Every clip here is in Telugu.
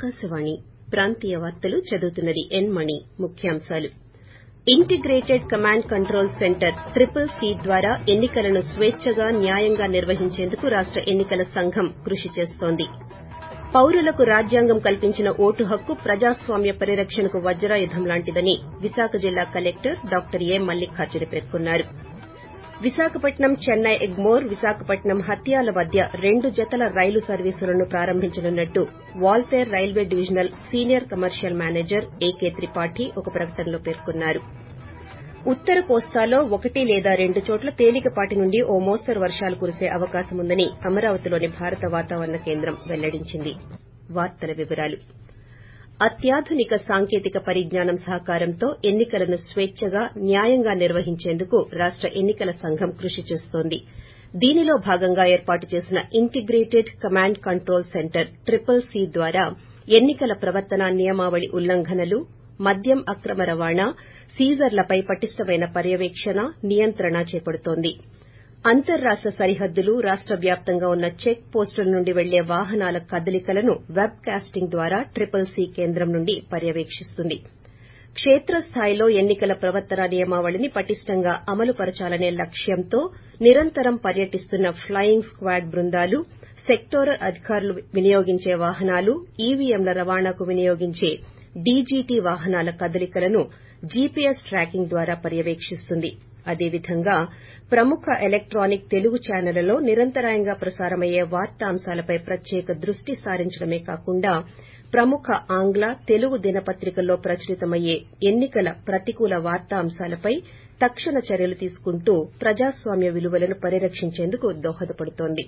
ఆకాశవాణి ప్రాంతీయ వార్తలు చదువుతున్నది ఎన్ మణి ముఖ్యాంశాలు integrated command control centre triple C ద్వారా ఎన్ని కలను స్వేచ్చగా న్యాయంగా నిర్వహించేందుకు రాష్ట ఎన్ని కల సంఘం కృషి చేస్తోంది పౌరులకు రాజ్యాంగం కల్పించిన ఓటు హక్కు ప్రజాస్వామ్య పరిరక్షణకు వజ్రాయుధం లాంటిదని విశాఖ జిల్లా కలెక్టర్ డాక్టర్ ఏ మల్లిఖార్జున పేర్కొన్నారు విశాఖపట్నం చెన్నై ఎగ్మోర్ విశాఖపట్నం హత్యాల మధ్య రెండు జతల రైలు సర్వీసులను ప్రారంభించనున్నట్టు Waltair railway divisional senior commercial manager AK Tripathi ఒక ప్రకటనలో పేర్కొన్నారు ఉత్తర కోస్తాలో ఒకటి లేదా రెండు చోట్ల తేలికపాటి నుండి ఓ మోస్తరు వర్షాలు కురిసే అవకాశముందని అమరావతిలోని భారత వాతావరణ కేంద్రం వెల్లడించింది అత్యాధునిక సాంకేతిక పరిజ్ఞానం సహకారంతో ఎన్ని కలను స్వేచ్చగా న్యాయంగా నిర్వహించేందుకు రాష్ట ఎన్ని కల సంఘం కృషి చేస్తోంది దీనిలో భాగంగా ఏర్పాటు చేసిన integrated command control centre triple C ద్వారా ఎన్ని కల ప్రవర్తన నియమావళి ఉల్లంఘనలు మద్యం అక్రమ రవాణా సీజర్లపై పటిష్టమైన పర్యవేక్షణ నియంత్రణ చేపడుతోంది అంతర్రాష్ట సరిహద్దులు రాష్ట వ్యాప్తంగా ఉన్న చెక్ పోస్టుల నుండి వెళ్లే వాహనాల కదలికలను వెబ్ కాస్టింగ్ ద్వారా ట్రిపుల్ సి కేంద్రం నుండి పర్యవేకిస్తుంది కేత్రస్థాయిలో ఎన్ని కల ప్రవర్తన నియమావళిని పటిష్టంగా అమలు పరచాలనే లక్ష్యంతో నిరంతరం పర్యటిస్తున్న ప్లయింగ్ స్క్వాడ్ బృందాలు సెక్టోరల్ అధికారులు వినియోగించే వాహనాలు ఈవీఎంల రవాణాకు వినియోగించే డీజీటీ వాహనాల కదలికలను జీపీఎస్ ట్రాకింగ్ ద్వారా పర్యవేకిస్తుంది అదేవిధంగా ప్రముఖ ఎలక్టానిక్ తెలుగు ఛానళ్లలో నిరంతరాయంగా ప్రసారమయ్యే వార్తాంశాలపై ప్రత్యేక దృష్టి సారించడమే కాకుండా ప్రముఖ ఆంగ్ల తెలుగు దినపత్రికల్లో ప్రచురితమయ్యే ఎన్ని కల ప్రతికూల వార్తాంశాలపై తక్షణ చర్యలు తీసుకుంటూ ప్రజాస్వామ్య విలువలను పరిరక్షించేందుకు దోహదపడుతోంది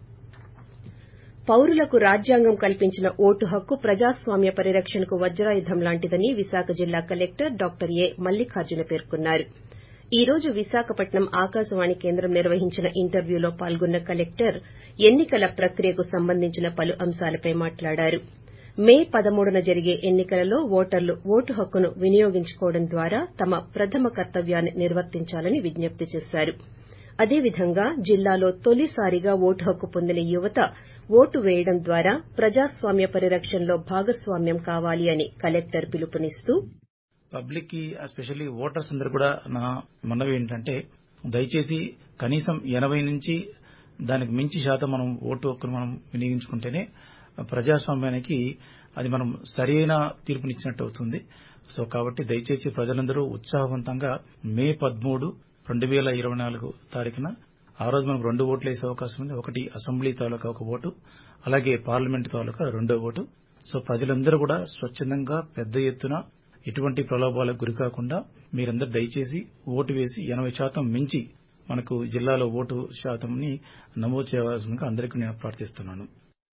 పౌరులకు రాజ్యాంగం కల్పించిన ఓటు హక్కు ప్రజాస్వామ్య పరిరక్షణకు వజ్రాయుధం లాంటిదని విశాఖ జిల్లా కలెక్టర్ డాక్టర్ ఏ మల్లిఖార్జున పేర్కొన్నారు ఈ రోజు విశాఖపట్నం ఆకాశవాణి కేంద్రం నిర్వహించిన ఇంటర్వ్యూలో పాల్గొన్న కలెక్టర్ ఎన్ని కల ప్రక్రియకు సంబంధించిన పలు అంశాలపై మాట్లాడారు మే పదమూడున జరిగే ఎన్ని కలలో ఓటర్లు ఓటు హక్కును వినియోగించుకోవడం ద్వారా తమ ప్రథమ కర్తవ్యాన్ని నిర్వర్తించాలని విజ్ఞప్తి చేశారు అదేవిధంగా జిల్లాలో తొలిసారిగా ఓటు హక్కు పొందిన యువత ఓటు వేయడం ద్వారా ప్రజాస్వామ్య పరిరక్షణలో భాగస్వామ్యం కావాలి అని కలెక్టర్ పిలుపునిస్తూ పబ్లిక్ కి ఎస్పెషల్లీ ఓటర్స్ అందరు కూడా నా మనవి ఏంటంటే దయచేసి కనీసం ఎనభై నుంచి దానికి మించి శాతం మనం ఓటు హక్కును మనం వినియోగించుకుంటేనే ప్రజాస్వామ్యానికి అది మనం సరైన తీర్పునిచ్చినట్టు అవుతుంది సో కాబట్టి దయచేసి ప్రజలందరూ ఉత్సాహవంతంగా మే పదమూడు రెండు వేల ఇరవై నాలుగు తారీఖున ఆ రోజు మనకు రెండు ఓట్లు వేసే అవకాశం ఉంది ఒకటి అసెంబ్లీ తాలూకా ఒక ఓటు అలాగే పార్లమెంట్ తాలూకా రెండో ఓటు సో ప్రజలందరూ కూడా స్వచ్చందంగా పెద్ద ఎత్తున ఎటువంటి ప్రలోభాలకు గురికాకుండా మీరందరూ దయచేసి ఓటు వేసి ఎనభై శాతం మించి మనకు జిల్లాలో ఓటు శాతంని నమోదు చేయవలసిందిగా అందరికీ నేను ప్రార్థిస్తున్నాను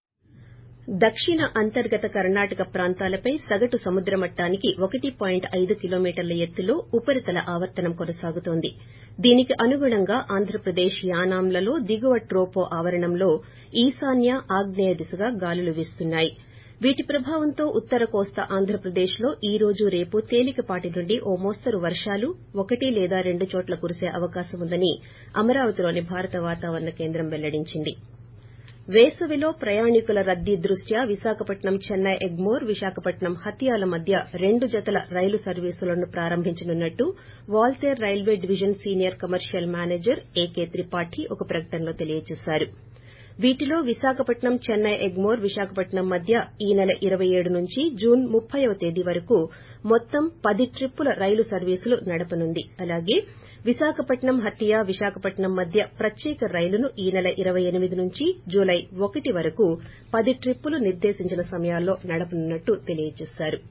దక్షిణ అంతర్గత కర్ణాటక ప్రాంతాలపై సగటు సముద్ర మట్టానికి ఒకటి పాయింట్ ఐదు కిలోమీటర్ల ఎత్తులో ఉపరితల ఆవర్తనం కొనసాగుతోంది దీనికి అనుగుణంగా ఆంధ్రప్రదేశ్ యానాంలలో దిగువ ట్రోపో ఆవరణంలో ఈశాన్య ఆగ్నేయ దిశగా గాలులు వీస్తున్నాయి వీటి ప్రభావంతో ఉత్తర కోస్తా ఆంధ్రప్రదేశ్లో ఈ రోజు రేపు తేలికపాటి నుండి ఓ మోస్తరు వర్షాలు ఒకటి లేదా రెండు చోట్ల కురిసే అవకాశం ఉందని అమరావతిలోని భారత వాతావరణ కేంద్రం వెల్లడించింది వేసవిలో ప్రయాణికుల రద్దీ దృష్ట్యా విశాఖపట్నం చెన్నై ఎగ్మోర్ విశాఖపట్నం హతియాల మధ్య రెండు జతల రైలు సర్వీసులను ప్రారంభించనున్నట్టు Waltair railway division senior commercial manager AK Tripathi ఒక ప్రకటనలో తెలియజేశారు వీటిలో విశాఖపట్నం చెన్నై ఎగ్మోర్ విశాఖపట్నం మధ్య ఈ నెల ఇరవై ఏడు నుంచి జూన్ ముప్పైవ తేదీ వరకు మొత్తం పది ట్రిప్పుల రైలు సర్వీసులు నడపనుంది అలాగే విశాఖపట్నం హత్తియా విశాఖపట్నం మధ్య ప్రత్యేక రైలును ఈ నెల ఇరవై ఎనిమిది నుంచి జూలై ఒకటి వరకు పది ట్రిప్పులు నిర్దేశించిన సమయాల్లో నడపనున్నట్టు తెలియజేశారు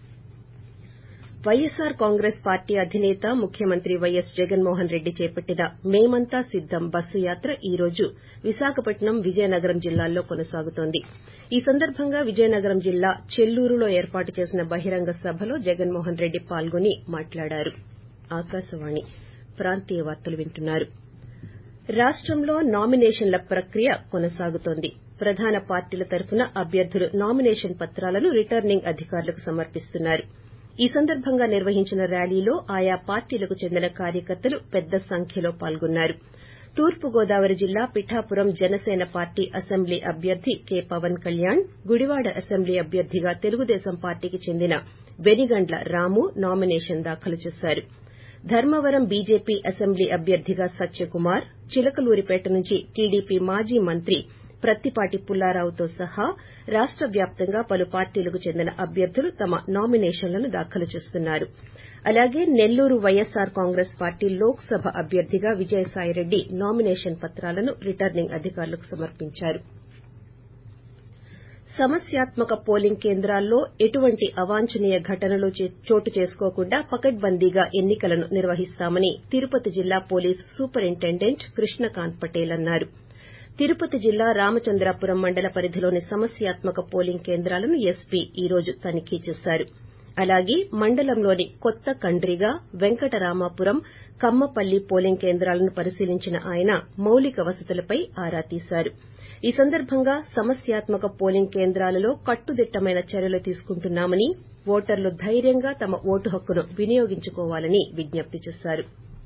వైఎస్సార్ కాంగ్రెస్ పార్టీ అధినేత ముఖ్యమంత్రి వైఎస్ జగన్మోహన్ రెడ్డి చేపట్టిన మేమంతా సిద్దం బస్సు యాత్ర ఈ రోజు విశాఖపట్నం విజయనగరం జిల్లాల్లో కొనసాగుతోంది ఈ సందర్భంగా విజయనగరం జిల్లా చెల్లూరులో ఏర్పాటు చేసిన బహిరంగ సభలో జగన్మోహన్ రెడ్డి పాల్గొని మాట్లాడారు ఆకాశవాణి ప్రాంతీయ వార్తలు వింటున్నారు రాష్టంలో నామినేషన్ల ప్రక్రియ కొనసాగుతోంది ప్రధాన పార్టీల తరఫున అభ్యర్థులు నామినేషన్ పత్రాలను రిటర్నింగ్ అధికారులకు సమర్పిస్తున్నారు ఈ సందర్భంగా నిర్వహించిన ర్యాలీలో ఆయా పార్టీలకు చెందిన కార్యకర్తలు పెద్ద సంఖ్యలో పాల్గొన్నారు తూర్పుగోదావరి జిల్లా పిఠాపురం జనసేన పార్టీ అసెంబ్లీ అభ్యర్థి కె పవన్ కళ్యాణ్ గుడివాడ అసెంబ్లీ అభ్యర్థిగా తెలుగుదేశం పార్టీకి చెందిన వెనిగండ్ల రాము నామినేషన్ దాఖలు చేశారు ధర్మవరం బీజేపీ అసెంబ్లీ అభ్యర్థిగా సత్యకుమార్ చిలకలూరిపేట నుంచి టీడీపీ మాజీ మంత్రి ప్రత్తిపాటి పుల్లారావుతో సహా రాష్ట వ్యాప్తంగా పలు పార్టీలకు చెందిన అభ్యర్థులు తమ నామినేషన్లను దాఖలు చేస్తున్నారు అలాగే Nellore YSR Congress party Lok Sabha అభ్యర్థిగా విజయసాయిరెడ్డి నామినేషన్ పత్రాలను రిటర్నింగ్ అధికారులకు సమర్పించారు సమస్యాత్మక పోలింగ్ కేంద్రాల్లో ఎటువంటి అవాంఛనీయ ఘటనలు చోటు చేసుకోకుండా పకడ్బందీగా ఎన్ని కలను నిర్వహిస్తామని తిరుపతి జిల్లా పోలీస్ సూపరింటెండెంట్ కృష్ణకాంత్ పటేల్ అన్నారు తిరుపతి జిల్లా రామచంద్రాపురం మండల పరిధిలోని సమస్యాత్మక పోలింగ్ కేంద్రాలను ఎస్పీ ఈ రోజు తనిఖీ చేశారు అలాగే మండలంలోని కొత్త కండ్రిగ వెంకటరామాపురం కమ్మపల్లి పోలింగ్ కేంద్రాలను పరిశీలించిన ఆయన మౌలిక వసతులపై ఆరా తీశారు ఈ సందర్భంగా సమస్యాత్మక పోలింగ్ కేంద్రాలలో కట్టుదిట్టమైన చర్యలు తీసుకుంటున్నామని ఓటర్లు ధైర్యంగా తమ ఓటు హక్కును వినియోగించుకోవాలని విజ్ఞప్తి చేశారు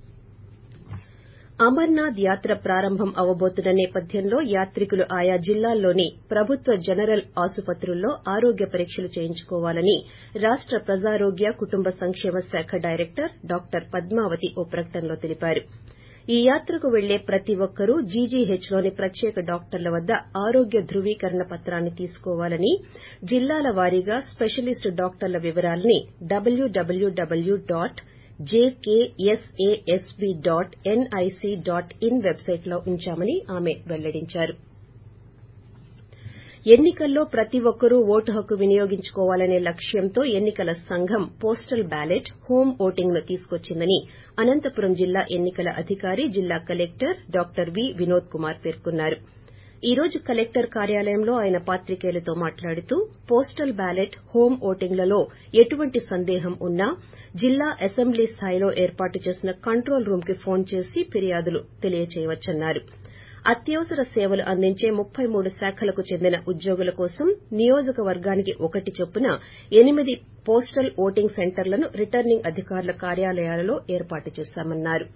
అమర్నాథ్ యాత్ర ప్రారంభం అవబోతున్న నేపథ్యంలో యాత్రికులు ఆయా జిల్లాల్లోని ప్రభుత్వ జనరల్ ఆసుపత్రుల్లో ఆరోగ్య పరీక్షలు చేయించుకోవాలని రాష్ట ప్రజారోగ్య కుటుంబ సంక్షేమ శాఖ డైరెక్టర్ డాక్టర్ పద్మావతి ఓ ప్రకటనలో తెలిపారు ఈ యాత్రకు వెళ్లే ప్రతి ఒక్కరూ జీజీహెచ్లోని ప్రత్యేక డాక్టర్ల వద్ద ఆరోగ్య ధృవీకరణ పత్రాన్ని తీసుకోవాలని జిల్లాల వారీగా స్పెషలిస్ట్ డాక్టర్ల వివరాలని డబ్ల్యూడబ్ల్యూడబ్ల్యూ dot JKSASB dot NIC dot in వెబ్సైట్లో ఉంచామని ఆమె వెల్లడించారు ఎన్ని కల్లో ప్రతి ఒక్కరూ ఓటు హక్కు వినియోగించుకోవాలనే లక్ష్యంతో ఎన్ని కల సంఘం పోస్టల్ బ్యాలెట్ హోం ఓటింగ్ ను తీసుకొచ్చిందని అనంతపురం జిల్లా ఎన్ని కల అధికారి జిల్లా collector doctor V Vinod Kumar పేర్కొన్నారు ఈ రోజు కలెక్టర్ కార్యాలయంలో ఆయన పాత్రికేయులతో మాట్లాడుతూ పోస్టల్ బ్యాలెట్ హోం ఓటింగ్లలో ఎటువంటి సందేహం ఉన్నా జిల్లా అసెంబ్లీ స్థాయిలో ఏర్పాటు చేసిన కంట్రోల్ రూమ్ కి ఫోన్ చేసి ఫిర్యాదులు తెలియచేయవచ్చన్నారు అత్యవసర సేవలు అందించే ముప్పై మూడు శాఖలకు చెందిన ఉద్యోగుల కోసం నియోజకవర్గానికి ఒకటి చొప్పున ఎనిమిది పోస్టల్ ఓటింగ్ సెంటర్లను రిటర్నింగ్ అధికారుల కార్యాలయాలలో ఏర్పాటు చేశామన్నారు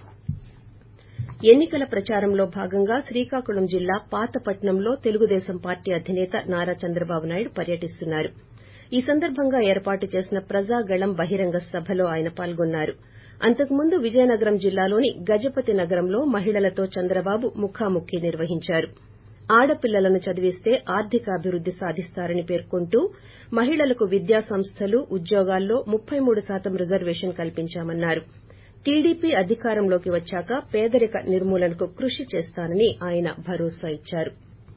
ఎన్ని కల ప్రచారంలో భాగంగా శ్రీకాకుళం జిల్లా పాతపట్నంలో తెలుగుదేశం పార్టీ అధినేత నారా చంద్రబాబు నాయుడు పర్యటిస్తున్నారు ఈ సందర్భంగా ఏర్పాటు చేసిన ప్రజాగళం బహిరంగ సభలో ఆయన పాల్గొన్నారు అంతకుముందు విజయనగరం జిల్లాలోని గజపతి నగరంలో మహిళలతో చంద్రబాబు ముఖాముఖి నిర్వహించారు ఆడపిల్లలను చదివిస్తే ఆర్థికాభివృద్ది సాధిస్తారని పేర్కొంటూ మహిళలకు విద్యా సంస్థలు ఉద్యోగాల్లో ముప్పై మూడు శాతం రిజర్వేషన్ కల్పించామన్నారు టీడీపీ అధికారంలోకి వచ్చాక పేదరిక నిర్మూలనకు కృషి చేస్తానని ఆయన భరోసా ఇచ్చారు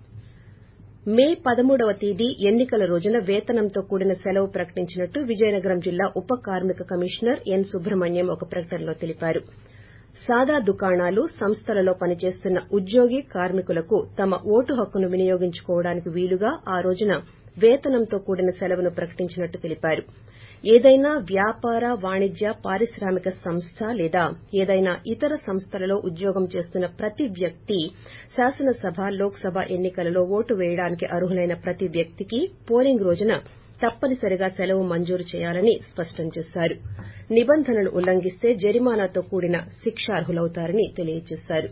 మే పదమూడవ తేదీ ఎన్ని కల రోజున వేతనంతో కూడిన సెలవు ప్రకటించినట్టు విజయనగరం జిల్లా ఉప కార్మిక కమిషనర్ ఎన్ సుబ్రహ్మణ్యం ఒక ప్రకటనలో తెలిపారు సాదా దుకాణాలు సంస్థలలో పనిచేస్తున్న ఉద్యోగి కార్మికులకు తమ ఓటు హక్కును వినియోగించుకోవడానికి వీలుగా ఆ రోజున వేతనంతో కూడిన సెలవును ప్రకటించినట్టు తెలిపారు ఏదైనా వ్యాపార వాణిజ్య పారిశ్రామిక సంస్థ లేదా ఏదైనా ఇతర సంస్థలలో ఉద్యోగం చేస్తున్న ప్రతి వ్యక్తి శాసనసభ లోక్సభ ఎన్ని కలలో ఓటు వేయడానికి అర్హులైన ప్రతి వ్యక్తికి పోలింగ్ రోజున తప్పనిసరిగా సెలవు మంజూరు చేయాలని స్పష్టం చేశారు నిబంధనలు ఉల్లంఘిస్తే జరిమానాతో కూడిన శిక్షార్హులవుతారని తెలియజేశారు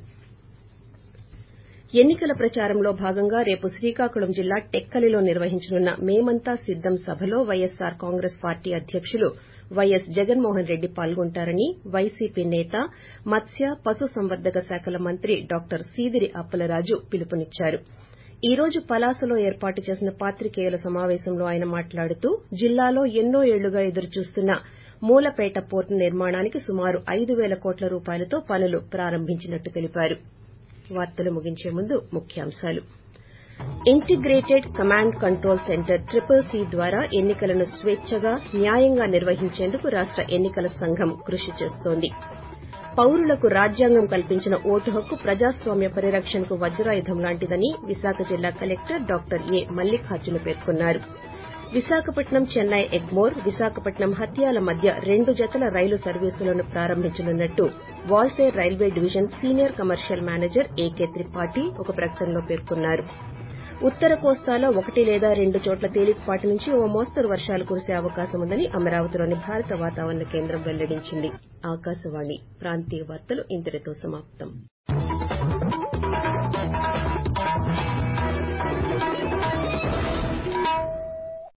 ఎన్ని కల ప్రచారంలో భాగంగా రేపు శ్రీకాకుళం జిల్లా టెక్కలిలో నిర్వహించనున్న మేమంతా సిద్దం సభలో వైఎస్సార్ కాంగ్రెస్ పార్టీ అధ్యకులు వైఎస్ జగన్మోహన్ రెడ్డి పాల్గొంటారని వైసీపీ నేత మత్స్య పశు సంవర్ధక శాఖల మంత్రి డాక్టర్ సీదిరి అప్పలరాజు పిలుపునిచ్చారు ఈ రోజు పలాసలో ఏర్పాటు చేసిన పాత్రికేయుల సమావేశంలో ఆయన మాట్లాడుతూ జిల్లాలో ఎన్నో ఏళ్లుగా ఎదురుచూస్తున్న మూలపేట పోర్టు నిర్మాణానికి సుమారు ఐదు పేల కోట్ల రూపాయలతో పనులు ప్రారంభించినట్టు తెలిపారు వార్తలు ముగించే ముందు ముఖ్యాంశాలు integrated command control centre triple C ద్వారా ఎన్ని కలను స్వేచ్చగా న్యాయంగా నిర్వహించేందుకు రాష్ట ఎన్ని కల సంఘం కృషి చేస్తోంది పౌరులకు రాజ్యాంగం కల్పించిన ఓటు హక్కు ప్రజాస్వామ్య పరిరక్షణకు వజ్రాయుధం లాంటిదని విశాఖ జిల్లా కలెక్టర్ డాక్టర్ ఏ మల్లికార్జున పేర్కొన్నారు విశాఖపట్నం చెన్నై ఎగ్మోర్ విశాఖపట్నం హత్యాల మధ్య రెండు జతల రైలు సర్వీసులను ప్రారంభించనున్నట్టు Waltair railway division senior commercial manager AK Tripathi ఒక ప్రకటనలో పేర్కొన్నారు ఉత్తర కోస్తాలో ఒకటి లేదా రెండు చోట్ల తేలికపాటి నుంచి ఓ మోస్తరు వర్షాలు కురిసే అవకాశం ఉందని అమరావతిలోని భారత వాతావరణ కేంద్రం వెల్లడించింది ఆకాశవాణి ప్రాంతీయ వార్తలు ఇంతటితో సమాప్తం